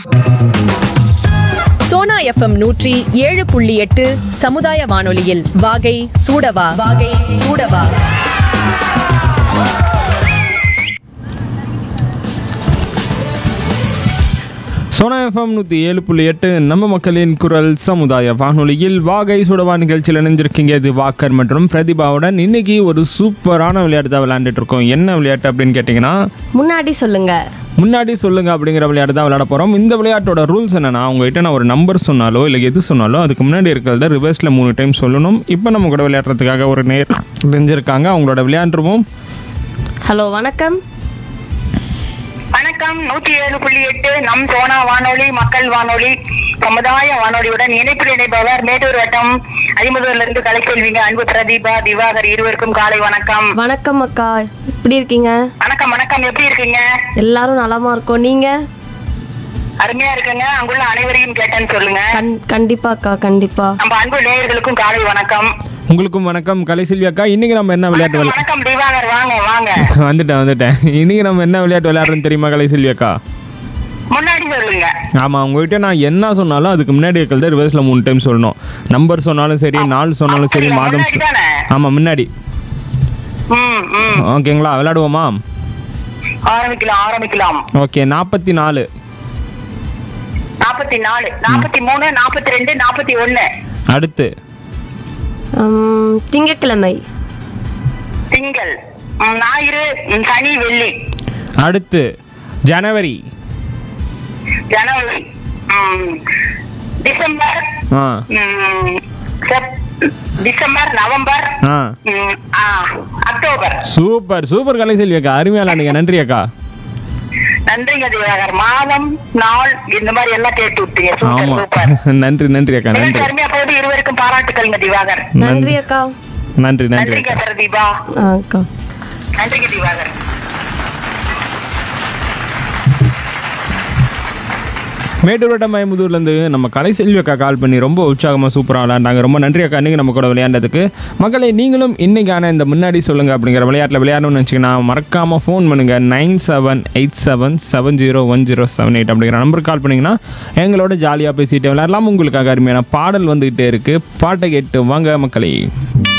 Sona FM நூற்றி ஏழு புள்ளி எட்டு சமுதாய வானொலியில் வாகை சூடவா வாகை சூடவா சோனா எஃப்எம் நூற்றி ஏழு புள்ளி எட்டு நம்ம மக்களின் குரல் சமுதாய வானொலியில் வாகை சுடவா நிகழ்ச்சியில் இணைஞ்சிருக்கீங்க இது வாக்கர் மற்றும் பிரதிபாவுடன் இன்னைக்கு ஒரு சூப்பரான விளையாட்டு தான் விளையாண்டுட்டு இருக்கோம் என்ன விளையாட்டு அப்படின்னு கேட்டிங்கன்னா முன்னாடி சொல்லுங்க முன்னாடி சொல்லுங்க அப்படிங்கிற விளையாட்டு தான் விளையாட போகிறோம் இந்த விளையாட்டோட ரூல்ஸ் என்னன்னா உங்ககிட்ட நான் ஒரு நம்பர் சொன்னாலோ இல்லை எது சொன்னாலோ அதுக்கு முன்னாடி இருக்கிறத ரிவர்ஸில் மூணு டைம் சொல்லணும் இப்போ நம்ம கூட விளையாடுறதுக்காக ஒரு நேர் தெரிஞ்சிருக்காங்க அவங்களோட விளையாண்டுருவோம் ஹலோ வணக்கம் வணக்கம் நூற்றி ஏழு புள்ளி எட்டு நம் சோனா வானொலி மக்கள் வானொலி சமுதாய வானொலியுடன் இணைப்பில் இணைப்பவர் மேட்டூர் வட்டம் ஐம்பதுல இருந்து கலைச்செல்விங்க அன்பு பிரதீபா திவாகர் இருவருக்கும் காலை வணக்கம் வணக்கம் அக்கா எப்படி இருக்கீங்க வணக்கம் வணக்கம் எப்படி இருக்கீங்க எல்லாரும் நலமா இருக்கோம் நீங்க அருமையா இருக்குங்க அங்குள்ள அனைவரையும் கேட்டேன்னு சொல்லுங்க கண் கண்டிப்பா அக்கா கண்டிப்பா நம்ம அன்பு நேயர்களுக்கும் காலை வணக்கம் உங்களுக்கும் வணக்கம் கலைசெல்வி அக்கா இன்னைக்கு நம்ம என்ன விளையாட்டு வணக்கம், விளையா வணக்கம் திவாகர் வாங்க வாங்க வந்துட்டேன் வந்துட்டேன் இன்னைக்கு நம்ம என்ன விளையாட்டு விளையாடுறோன்னு தெரியுமா கலைசெல்வி அக்கா முன்னாடி சொல்லுங்க ஆமாம் உங்ககிட்ட நான் என்ன சொன்னாலும் அதுக்கு முன்னாடி இருக்கிறத ரிவர்ஸில் மூணு டைம் சொல்லணும் நம்பர் சொன்னாலும் சரி நாள் சொன்னாலும் சரி அப்படியா? மாதம் முன்னாடி தானே? ஆமாம் முன்னாடி ம் ம் ஓகேங்களா விளையாடுவோமா ஆரம்பிக்கலாம் ஆரம்பிக்கலாம் ஓகே நாற்பத்தி நாலு நாற்பத்தி நாலு நாற்பத்தி மூணு நாற்பத்தி ரெண்டு நாற்பத்தி ஒண்ணு அடுத்து உம், திங்கட்கிழமை திங்கள் ம், ஞாயிறு ம், சனி வெள்ளி அடுத்து ஜனவரி ஜனவரி ம், டிசம்பர் ஆ ம், செப்- டிசம்பர் நவம்பர் ஆ ம், ஆ, அக்டோபர் சூப்பர் சூப்பர் கலைசெல்வி அக்கா அருமையா விளையாடுங்க நன்றி அக்கா நன்றிங்க திவாகர் மாதம் நாள் இந்த மாதிரி எல்லாம் கேட்டு விட்டீங்க சூப்பர் ஆமாம் சூப்பர் நன்றி நன்றி அக்கா நன்றி நிகழ்ச்சி அருமையா போது இருவருக்கும் பாராட்டுக்கள்ங்க திவாகர் நன்றி அக்கா நன்றி நன்றி நன்றிங்க அக்கா பிரதீபா ஆ, அக்கா நன்றிங்க திவாகர் மேட்டூர் வட்டம் மயமுதூர்லேருந்து நம்ம கலைசெல்வி அக்கா கால் பண்ணி ரொம்ப உற்சாகமாக சூப்பராக விளையாண்டாங்க ரொம்ப நன்றி அக்கா நீங்கள் நம்ம கூட விளையாண்டதுக்கு மக்களை நீங்களும் இன்னைக்கான இந்த முன்னாடி சொல்லுங்கள் அப்படிங்கிற விளையாட்டில் விளையாடணும்னு நினச்சிங்கன்னா மறக்காமல் ஃபோன் பண்ணுங்கள் nine seven eight seven seven zero one zero seven eight அப்படிங்கிற நம்பருக்கு கால் பண்ணிங்கன்னா எங்களோட ஜாலியாக பேசிட்டு விளையாடலாம் உங்களுக்காக அருமையான பாடல் வந்துகிட்டே இருக்குது பாட்டை கேட்டு வாங்க மக்களே